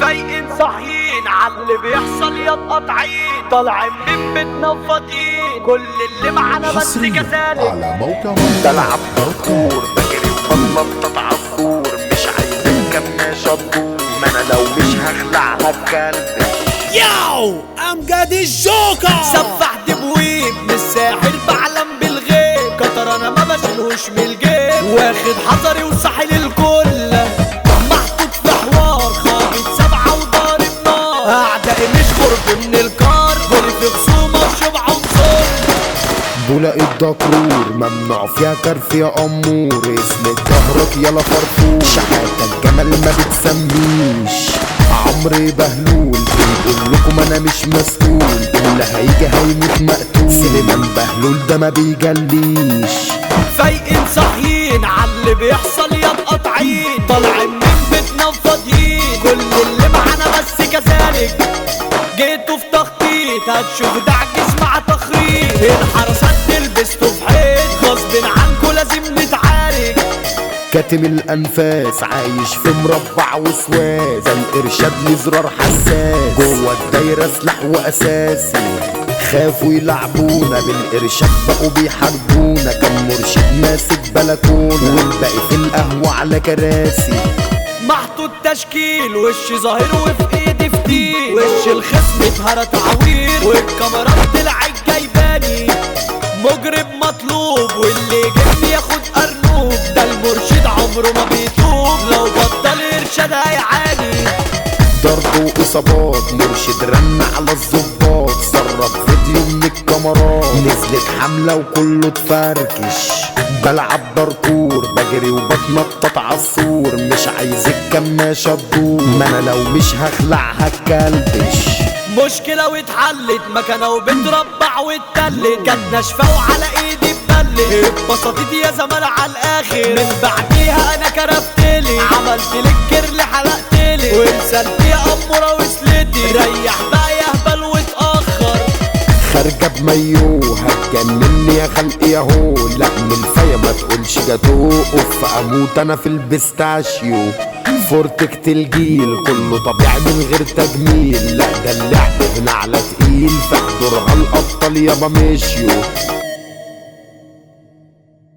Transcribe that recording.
فايقين صاحيين عاللي بيحصل يا قطعين طالعين من بيتنا فاضيين كل اللي معانا بس حصريا كسالك على موقع بلعب باركور بجري وبتنطط عالسور مش عايز كماشة تدور ما انا لو مش هخلع هتكلم ياو امجد الجوكر سفح دبويب من الساحر بعلم بالغيب كتر انا ما بشيلهوش من الجيب واخد حذري وساحل الكل محطوط في حوار خابط سبعة ودار النار اعدائي مش غرب من الكار غرب في خصومة وشبع وصول بولاق الدكرور ممنوع فيها كرف يا امور اسم ظهرك يلا فرفور شحاتة الجمل ما بتسميش عمري بهلول بيقول لكم انا مش مسؤول اللي هيجي هيموت مقتول سليمان بهلول ده ما بيجليش فايقين صاحيين عاللي بيحصل يا مقطعين طالعين من بيتنا فاضيين كل اللي معانا بس كذلك جيتوا في تخطيط هتشوف دعجز مع تخريط الحرسات تلبسوا في حيط غصب عنكوا لازم نتعارك كاتم الانفاس عايش في مربع وسواس ده الارشاد لزرار حساس جوه الدايره سلاح واساسي خافوا يلعبونا بالارشاد بقوا بيحاربونا كان مرشد ماسك بلكونه والباقي في القهوه على كراسي محطوط تشكيل وش ظاهر وفي ايدي فتيل وش الخصم اتهرى تعوير والكاميرات طلعت جايباني مجرم مطلوب واللي جبني ياخد ارنوب ده المرشد عمره ما بيتوب لو بطل ارشاد هيعاني ضرب واصابات مرشد رن على الظباط سرب فيديو من الكاميرات نزلت حمله وكله اتفركش بلعب باركور بجري وبتنطط عالسور مش عايز الكماشة تدور ما انا لو مش هخلع هتكلبش مشكلة واتحلت مكانة وبتربع واتلت كانت ناشفة وعلى ايدي اتبلت اتبسطت يا زمان على الاخر من بعديها انا كرفتلي عملت لك كرل حلقتلي ورسلت يا امورة وسلتي ريح بقى يا هبل واتأخر خارجة بمايو هتجنني يا خلقي ياهو لا من الفيا ما تقولش جاتو اوف اموت انا في البستاشيو فورتك الجيل كله طبيعي من غير تجميل لا ده اللعب هنا على تقيل فاحضرها الابطال يابا مشيو